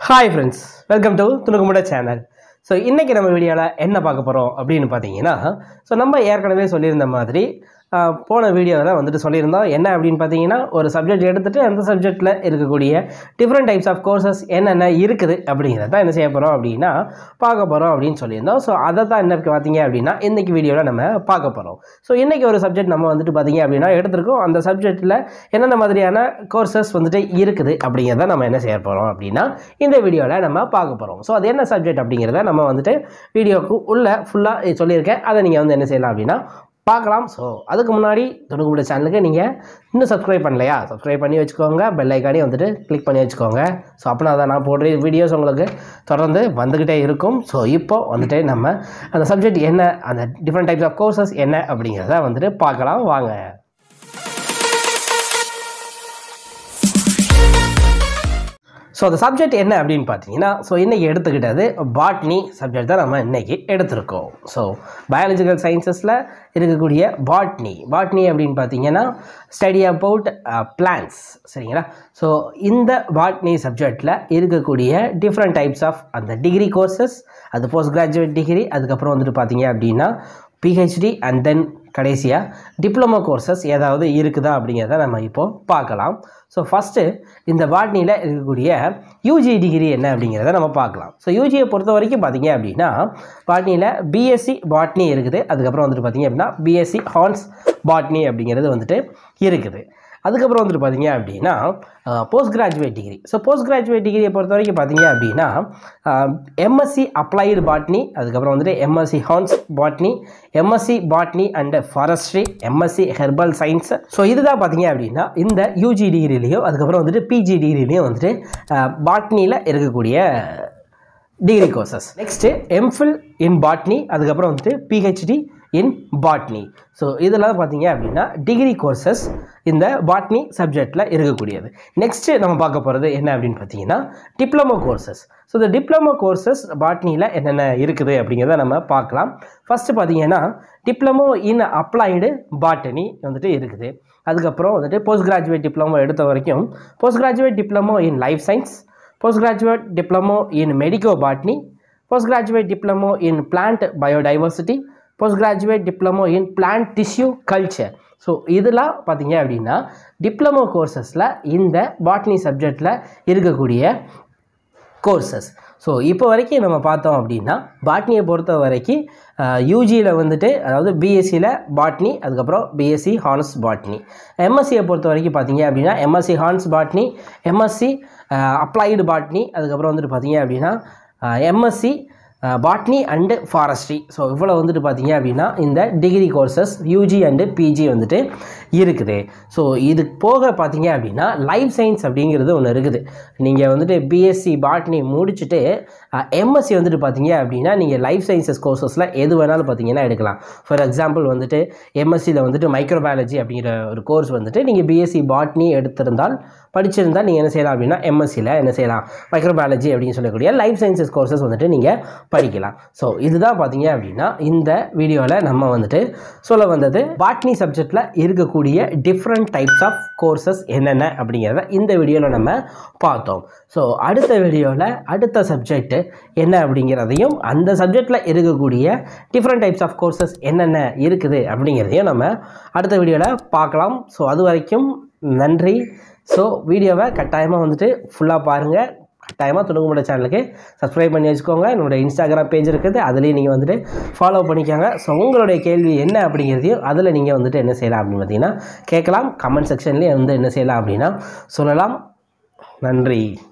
Hi friends welcome to துணுக்குமுட channel so இன்றைக்கி நம்ம வீடியோவில் என்ன பார்க்க போகிறோம் அப்படின்னு பார்த்தீங்கன்னா ஸோ நம்ம ஏற்கனவே சொல்லியிருந்த மாதிரி ஆஹ், போன வீடியோவில் வந்துட்டு சொல்லியிருந்தோம் என்ன அப்படின்னு பார்த்தீங்கன்னா ஒரு சப்ஜெக்ட் எடுத்துகிட்டு அந்த சப்ஜெக்டில் இருக்கக்கூடிய டிஃப்ரெண்ட் டைப்ஸ் ஆஃப் கோர்சஸ் என்னென்ன இருக்குது அப்படிங்கிறத தான் என்ன செய்ய போகிறோம் அப்படின்னா பார்க்க போகிறோம் அப்படின்னு சொல்லியிருந்தோம் ஸோ அதை தான் என்ன பார்த்தீங்க அப்படின்னா இன்றைக்கி வீடியோவில் நம்ம பார்க்க போகிறோம் ஸோ இன்றைக்கி ஒரு சப்ஜெக்ட் நம்ம வந்துட்டு பார்த்தீங்க அப்படின்னா எடுத்திருக்கோம் அந்த சப்ஜெக்ட்டில் என்னென்ன மாதிரியான கோர்சஸ் வந்துட்டு இருக்குது அப்படிங்கிறத நம்ம என்ன செய்ய போகிறோம் அப்படின்னா இந்த வீடியோவில் நம்ம பார்க்க போகிறோம் ஸோ அது என்ன சப்ஜெக்ட் அப்படிங்கிறத நம்ம வந்துட்டு வீடியோக்கு உள்ளே ஃபுல்லாக சொல்லியிருக்கேன் அதை நீங்கள் வந்து என்ன செய்யலாம் அப்படின்னா பார்க்கலாம் ஸோ அதுக்கு முன்னாடி தொடங்குமுடிய சேனலுக்கு நீங்கள் இன்னும் சப்ஸ்கிரைப் பண்ணலையா சப்ஸ்கிரைப் பண்ணி வச்சுக்கோங்க பெல் ஐக்கானே வந்துட்டு கிளிக் பண்ணி வச்சுக்கோங்க ஸோ அப்படின்னா தான் நான் போடுற வீடியோஸ் உங்களுக்கு தொடர்ந்து வந்துக்கிட்டே இருக்கும் ஸோ இப்போ வந்துட்டு நம்ம அந்த சப்ஜெக்ட் என்ன அந்த டிஃப்ரெண்ட் டைப்ஸ் ஆஃப் கோர்சஸ் என்ன அப்படிங்கிறத வந்துட்டு பார்க்கலாம் வாங்க ஸோ அந்த சப்ஜெக்ட் என்ன அப்படின்னு பார்த்தீங்கன்னா ஸோ இன்றைக்கி எடுத்துக்கிட்டது பாட்னி சப்ஜெக்ட் தான் நம்ம இன்றைக்கி எடுத்திருக்கோம் ஸோ பயாலஜிக்கல் சயின்சஸில் இருக்கக்கூடிய பாட்னி பாட்னி அப்படின்னு பார்த்தீங்கன்னா ஸ்டடி அபவுட் பிளான்ஸ் சரிங்களா ஸோ இந்த பாட்னி சப்ஜெக்டில் இருக்கக்கூடிய டிஃப்ரெண்ட் டைப்ஸ் ஆஃப் அந்த டிகிரி கோர்சஸ் அது போஸ்ட் கிராஜுவேட் டிகிரி அதுக்கப்புறம் வந்துட்டு பார்த்தீங்க அப்படின்னா பிஹெச்டி அண்ட் தென் கடைசியாக டிப்ளமோ கோர்சஸ் ஏதாவது இருக்குதா அப்படிங்கிறத நம்ம இப்போது பார்க்கலாம் ஸோ ஃபஸ்ட்டு இந்த பாட்னியில் இருக்கக்கூடிய யூஜி டிகிரி என்ன அப்படிங்கிறத நம்ம பார்க்கலாம் ஸோ யூஜியை பொறுத்த வரைக்கும் பார்த்தீங்க அப்படின்னா பாட்னியில் பிஎஸ்சி பாட்னி இருக்குது அதுக்கப்புறம் வந்துட்டு பார்த்தீங்க அப்படின்னா பிஎஸ்சி ஹார்ன்ஸ் பாட்னி அப்படிங்கிறது வந்துட்டு இருக்குது அதுக்கப்புறம் வந்துட்டு பார்த்தீங்க அப்படின்னா postgraduate degree so postgraduate டிகிரியை பொறுத்த வரைக்கும் பார்த்தீங்க அப்படின்னா எம்எஸ்சி அப்ளைடு பாட்னி அதுக்கப்புறம் வந்துட்டு MSc hons botany MSc botany and forestry MSc herbal science so இதுதான் பார்த்தீங்க அப்படின்னா இந்த யூஜி டிகிரிலையும் அதுக்கப்புறம் வந்துட்டு பிஜி டிகிரிலையும் வந்துட்டு பாட்னியில் இருக்கக்கூடிய degree courses next MPhil in botany அதுக்கப்புறம் வந்துட்டு பிஹெச்டி இன் பாட்னி ஸோ இதெல்லாம் பார்த்தீங்க அப்படின்னா டிகிரி கோர்சஸ் இந்த பாட்னி சப்ஜெக்டில் இருக்கக்கூடியது நெக்ஸ்ட்டு நம்ம பார்க்க போகிறது என்ன அப்படின்னு பார்த்தீங்கன்னா டிப்ளமோ கோர்சஸ் ஸோ இந்த டிப்ளமோ கோர்சஸ் பாட்னியில் என்னென்ன இருக்குது அப்படிங்கிறத நம்ம பார்க்கலாம் ஃபஸ்ட்டு பார்த்தீங்கன்னா டிப்ளமோ இன் அப்ளைடு பாட்டனி வந்துட்டு இருக்குது அதுக்கப்புறம் வந்துட்டு போஸ்ட் கிராஜுவேட் டிப்ளமோ எடுத்த வரைக்கும் postgraduate diploma in life science postgraduate diploma in medico-botany, postgraduate diploma in plant biodiversity, postgraduate diploma in plant tissue culture. So இதெல்லாம் பார்த்தீங்க அப்படின்னா டிப்ளமோ கோர்சஸில் இந்த பாட்னி சப்ஜெக்டில் இருக்கக்கூடிய கோர்சஸ் ஸோ இப்போ வரைக்கும் நம்ம பார்த்தோம் அப்படின்னா பாட்னியை பொறுத்த வரைக்கும் யூஜியில் வந்துட்டு அதாவது பிஎஸ்சியில் பாட்னி அதுக்கப்புறம் பிஎஸ்சி ஹார்ன்ஸ் பாட்னி எம்எஸ்சியை பொறுத்த வரைக்கும் பார்த்தீங்க அப்படின்னா MSc hons botany MSc applied botany அதுக்கப்புறம் வந்துட்டு பார்த்தீங்க அப்படின்னா MSc botany and forestry so இவ்வளோ வந்துட்டு பார்த்தீங்க அப்படின்னா இந்த degree courses UG and PG வந்துட்டு இருக்குது ஸோ இது போக பார்த்தீங்க அப்படின்னா லைஃப் சயின்ஸ் அப்படிங்கிறது ஒன்று இருக்குது நீங்கள் வந்துட்டு பிஎஸ்சி பாட்னி முடிச்சுட்டு எம்எஸ்சி வந்துட்டு பார்த்தீங்க அப்படின்னா நீங்கள் லைஃப் சயின்சஸ் கோர்சஸில் எது வேணாலும் பார்த்தீங்கன்னா எடுக்கலாம் ஃபார் எக்ஸாம்பிள் வந்துட்டு எம்எஸ்சியில் வந்துட்டு மைக்ரோபயாலஜி அப்படிங்கிற ஒரு கோர்ஸ் வந்துட்டு நீங்கள் பிஎஸ்சி பாட்னி எடுத்திருந்தால் படிச்சிருந்தால் நீங்கள் என்ன செய்யலாம் அப்படின்னா எம்எஸ்சியில் என்ன செய்யலாம் மைக்ரோபயாலஜி அப்படின்னு சொல்லக்கூடிய லைஃப் சயின்சஸ் கோர்சஸ் வந்துட்டு நீங்கள் படிக்கலாம் ஸோ இதுதான் பார்த்தீங்க அப்படின்னா இந்த வீடியோவில் நம்ம வந்துட்டு சொல்ல வந்தது பாட்னி சப்ஜெக்டில் இருக்கக்கூடிய டிஃப்ரெண்ட் டைப்ஸ் ஆஃப் கோர்சஸ் என்னென்ன அப்படிங்கிறத இந்த வீடியோவில் நம்ம பார்த்தோம் ஸோ அடுத்த வீடியோவில் அடுத்த சப்ஜெக்ட் என்ன அப்படிங்கிறதையும் அந்த சப்ஜெக்டில் இருக்கக்கூடிய டிஃப்ரெண்ட் டைப்ஸ் ஆஃப் கோர்சஸ் என்னென்ன இருக்குது அப்படிங்கிறதையும் நம்ம அடுத்த வீடியோவில் பார்க்கலாம் ஸோ அது வரைக்கும் நன்றி ஸோ வீடியோவை கட்டாயமாக வந்துட்டு ஃபுல்லாக பாருங்கள் கட்டாயமாக துணுங்குமுட சேனலுக்கு சப்ஸ்கிரைப் பண்ணி வச்சுக்கோங்க என்னோட இன்ஸ்டாகிராம் பேஜ் இருக்குது அதுலேயும் நீங்கள் வந்துட்டு ஃபாலோ பண்ணிக்கோங்க ஸோ உங்களுடைய கேள்வி என்ன அப்படிங்கிறதையும் அதில் நீங்கள் வந்துட்டு என்ன செய்யலாம் அப்படின்னு பார்த்தீங்கன்னா கேட்கலாம் கமெண்ட் செக்ஷன்லேயே வந்து என்ன செய்யலாம் அப்படின்னா சொல்லலாம் நன்றி